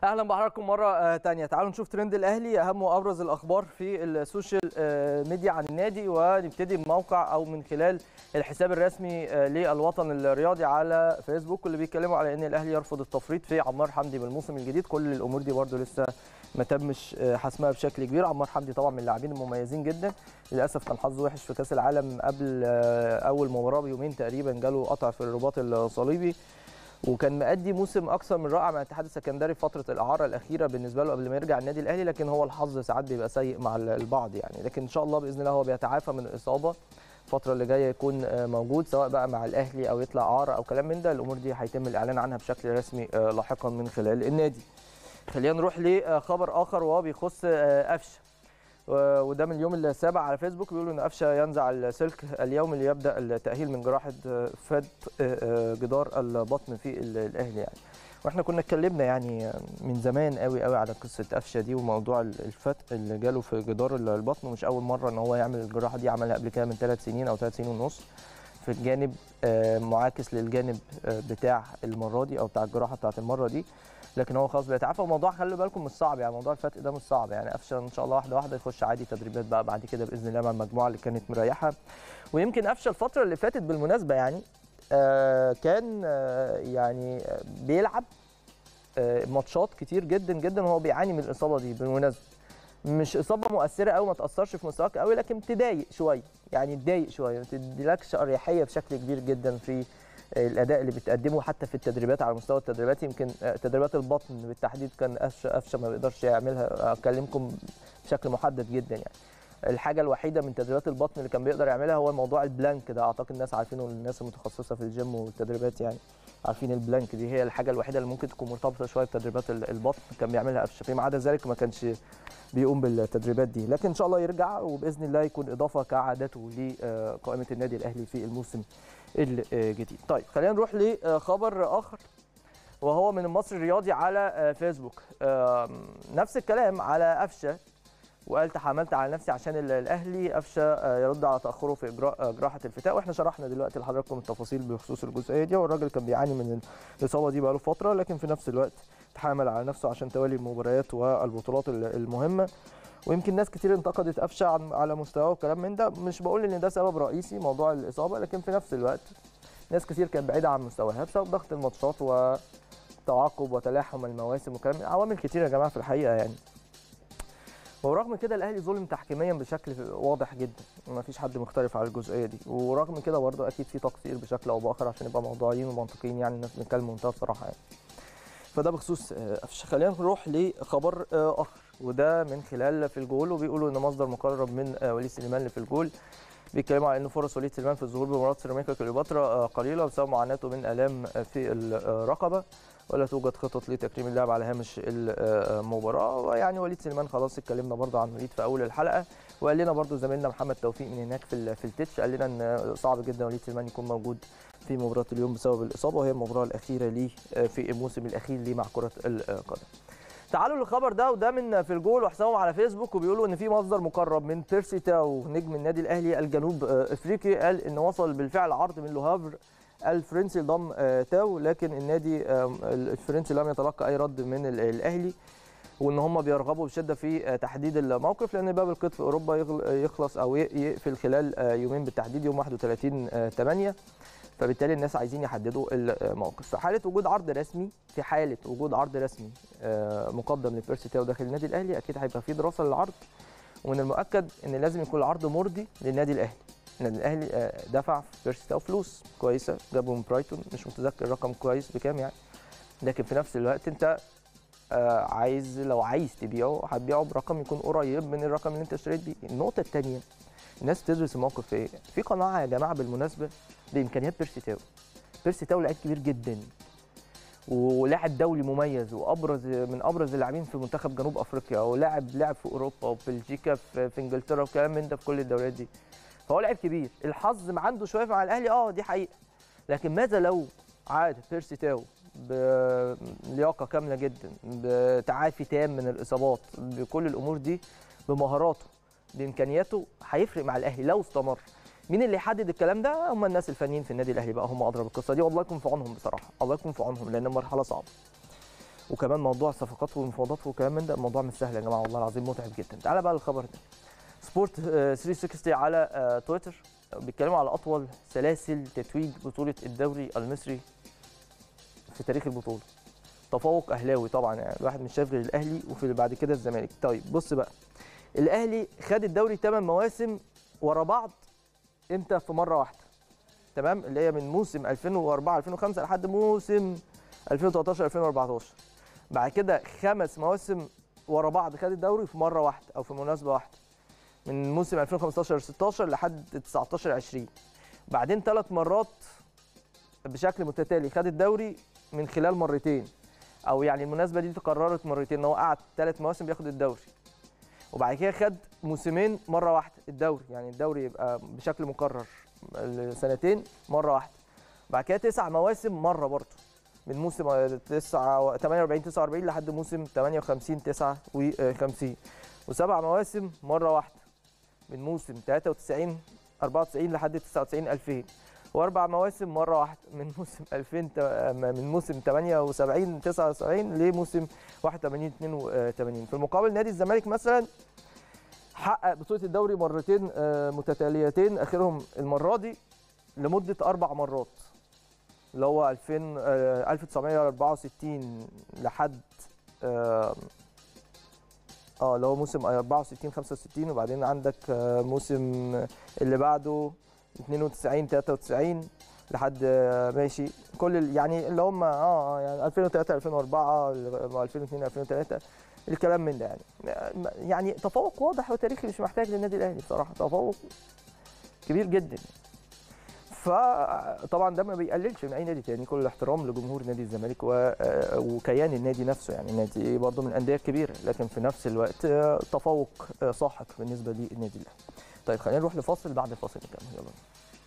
اهلا بحضراتكم مره تانية تعالوا نشوف ترند الاهلي اهم وابرز الاخبار في السوشيال ميديا عن النادي ونبتدي بموقع او من خلال الحساب الرسمي للوطن الرياضي على فيسبوك اللي بيتكلموا على ان الاهلي يرفض التفريط في عمار حمدي بالموسم الجديد كل الامور دي برده لسه ما تمش حسمها بشكل كبير عمار حمدي طبعا من اللاعبين المميزين جدا للاسف كان حظه وحش في كاس العالم قبل اول مباراه بيومين تقريبا جاله قطع في الرباط الصليبي وكان مأدي موسم اكثر من رائع مع الاتحاد السكندري في فتره الاعاره الاخيره بالنسبه له قبل ما يرجع النادي الاهلي لكن هو الحظ ساعات بيبقى سيء مع البعض يعني لكن ان شاء الله باذن الله هو بيتعافى من الاصابه الفتره اللي جايه يكون موجود سواء بقى مع الاهلي او يطلع اعاره او كلام من ده الامور دي هيتم الاعلان عنها بشكل رسمي لاحقا من خلال النادي خلينا نروح لخبر اخر وهو بيخص قفشه وده من اليوم السابع على فيسبوك بيقولوا ان قفشه ينزع السلك اليوم اللي يبدا التاهيل من جراحه فد جدار البطن في الاهلي يعني واحنا كنا اتكلمنا يعني من زمان قوي قوي على قصه قفشه دي وموضوع الفتق اللي جاله في جدار البطن ومش اول مره ان هو يعمل الجراحه دي عملها قبل كده من ثلاث سنين او ثلاث سنين ونص في الجانب معاكس للجانب بتاع المره دي او بتاع الجراحه بتاعت المره دي لكن هو خلاص بيتعافى الموضوع خلي بالكم مش صعب يعني موضوع الفتق ده مش صعب يعني قفشه ان شاء الله واحده واحده يخش عادي تدريبات بقى بعد كده باذن الله مع المجموعه اللي كانت مريحه ويمكن قفشه الفتره اللي فاتت بالمناسبه يعني آه كان آه يعني بيلعب آه ماتشات كتير جدا جدا وهو بيعاني من الاصابه دي بالمناسبه مش اصابه مؤثره قوي ما تاثرش في مستواك قوي لكن تضايق شويه يعني تضايق شويه ما تديلكش اريحيه بشكل كبير جدا في الاداء اللي بتقدمه حتى في التدريبات على مستوى التدريبات يمكن تدريبات البطن بالتحديد كان قفشه قفشه ما بيقدرش يعملها اكلمكم بشكل محدد جدا يعني الحاجه الوحيده من تدريبات البطن اللي كان بيقدر يعملها هو موضوع البلانك ده اعتقد الناس عارفينه الناس المتخصصه في الجيم والتدريبات يعني عارفين البلانك دي هي الحاجه الوحيده اللي ممكن تكون مرتبطه شويه بتدريبات البطن كان بيعملها قفشه فيما عدا ذلك ما كانش بيقوم بالتدريبات دي لكن ان شاء الله يرجع وباذن الله يكون اضافه كعادته لقائمه النادي الاهلي في الموسم الجديد طيب خلينا نروح لخبر اخر وهو من المصري الرياضي على فيسبوك نفس الكلام على قفشه وقال تحملت على نفسي عشان الاهلي قفشه يرد على تاخره في اجراء جراحه الفتاء واحنا شرحنا دلوقتي لحضراتكم التفاصيل بخصوص الجزئيه دي والراجل كان بيعاني من الاصابه دي بقاله فتره لكن في نفس الوقت تحامل على نفسه عشان توالي المباريات والبطولات المهمه ويمكن ناس كتير انتقدت قفشه على مستواه وكلام من ده مش بقول ان ده سبب رئيسي موضوع الاصابه لكن في نفس الوقت ناس كتير كانت بعيده عن مستواها بسبب ضغط الماتشات وتعاقب وتلاحم المواسم وكلام عوامل كتير يا جماعه في الحقيقه يعني ورغم كده الاهلي ظلم تحكيميا بشكل واضح جدا ما فيش حد مختلف على الجزئيه دي ورغم كده برضه اكيد في تقصير بشكل او باخر عشان نبقى موضوعيين ومنطقيين يعني الناس بنتكلم بمنتهى الصراحه يعني فده بخصوص قفشه خلينا نروح لخبر اخر وده من خلال في الجول وبيقولوا ان مصدر مقرب من وليد سليمان اللي في الجول بيتكلموا على ان فرص وليد سليمان في الظهور بمباراه سيراميكا كليوباترا قليله بسبب معاناته من الام في الرقبه ولا توجد خطط لتكريم اللاعب على هامش المباراه ويعني وليد سليمان خلاص اتكلمنا برضه عن وليد في اول الحلقه وقال لنا برضه زميلنا محمد توفيق من هناك في في التتش قال لنا ان صعب جدا وليد سليمان يكون موجود في مباراه اليوم بسبب الاصابه وهي المباراه الاخيره ليه في الموسم الاخير ليه مع كره القدم. تعالوا للخبر ده وده من في الجول وحسابهم على فيسبوك وبيقولوا ان في مصدر مقرب من بيرسي تاو نجم النادي الاهلي الجنوب افريقي قال ان وصل بالفعل عرض من لوهافر الفرنسي ضم تاو لكن النادي الفرنسي لم يتلقى اي رد من الاهلي وان هم بيرغبوا بشده في تحديد الموقف لان باب القيد في اوروبا يخلص او يقفل خلال يومين بالتحديد يوم 31 8 فبالتالي الناس عايزين يحددوا الموقف في حاله وجود عرض رسمي في حاله وجود عرض رسمي مقدم لبيرسي تاو داخل النادي الاهلي اكيد هيبقى في دراسه للعرض ومن المؤكد ان لازم يكون العرض مرضي للنادي الاهلي النادي الاهلي دفع في بيرسي تاو فلوس كويسه جابه من برايتون مش متذكر الرقم كويس بكام يعني لكن في نفس الوقت انت عايز لو عايز تبيعه هتبيعه برقم يكون قريب من الرقم اللي انت اشتريت بيه النقطه الثانيه الناس تدرس الموقف في ايه في قناعه يا جماعه بالمناسبه بامكانيات بيرسي تاو بيرسي تاو لعيب كبير جدا ولاعب دولي مميز وابرز من ابرز اللاعبين في منتخب جنوب افريقيا ولاعب لعب في اوروبا وفي بلجيكا في, في انجلترا وكلام من ده في كل الدوريات دي فهو لاعب كبير الحظ ما عنده شويه مع الاهلي اه دي حقيقه لكن ماذا لو عاد بيرسي تاو بلياقه كامله جدا بتعافي تام من الاصابات بكل الامور دي بمهاراته بامكانياته هيفرق مع الاهلي لو استمر مين اللي يحدد الكلام ده هم الناس الفنيين في النادي الاهلي بقى هم اضرب القصه دي والله يكون في عونهم بصراحه الله يكون في عونهم لان المرحله صعبه وكمان موضوع الصفقات والمفاوضات وكلام من ده الموضوع مش سهل يا جماعه والله العظيم متعب جدا تعالى بقى للخبر ده سبورت آه، 360 على آه، تويتر بيتكلموا على اطول سلاسل تتويج بطوله الدوري المصري في تاريخ البطوله تفوق اهلاوي طبعا يعني الواحد مش شايف غير الاهلي وفي بعد كده الزمالك طيب بص بقى الاهلي خد الدوري 8 مواسم ورا بعض امتى في مره واحده تمام اللي هي من موسم 2004 2005 لحد موسم 2013 2014 بعد كده خمس مواسم ورا بعض خد الدوري في مره واحده او في مناسبه واحده من موسم 2015 16 لحد 19 20 بعدين ثلاث مرات بشكل متتالي خد الدوري من خلال مرتين او يعني المناسبه دي تكررت مرتين ان هو قعد ثلاث مواسم بياخد الدوري وبعد كده خد موسمين مره واحده الدوري يعني الدوري يبقى بشكل مكرر سنتين مره واحده بعد كده تسع مواسم مره برضه من موسم 9 48 49 لحد موسم 58 59 وسبع مواسم مره واحده من موسم 93 94 لحد 99 2000 واربع مواسم مره واحده من موسم 2000 تا- من موسم 78 79 لموسم 81 82 في المقابل نادي الزمالك مثلا حقق بطوله الدوري مرتين آه، متتاليتين اخرهم المره دي لمده اربع مرات اللي هو 2000 آه، 1964 لحد اه آه، اللي هو موسم 64 65 وبعدين عندك آه، موسم اللي بعده 92 93 لحد آه، ماشي كل ال- يعني اللي هم اه آه، يعني 2003 2004 2002 2003 الكلام من ده يعني يعني تفوق واضح وتاريخي مش محتاج للنادي الاهلي بصراحه تفوق كبير جدا فطبعا ده ما بيقللش من اي نادي تاني كل الاحترام لجمهور نادي الزمالك و- آه، وكيان النادي نفسه يعني النادي برضه من الانديه الكبيره لكن في نفس الوقت آه، تفوق آه، ساحق بالنسبه للنادي الاهلي طيب خلينا نروح لفاصل بعد الفاصل نكمل يلا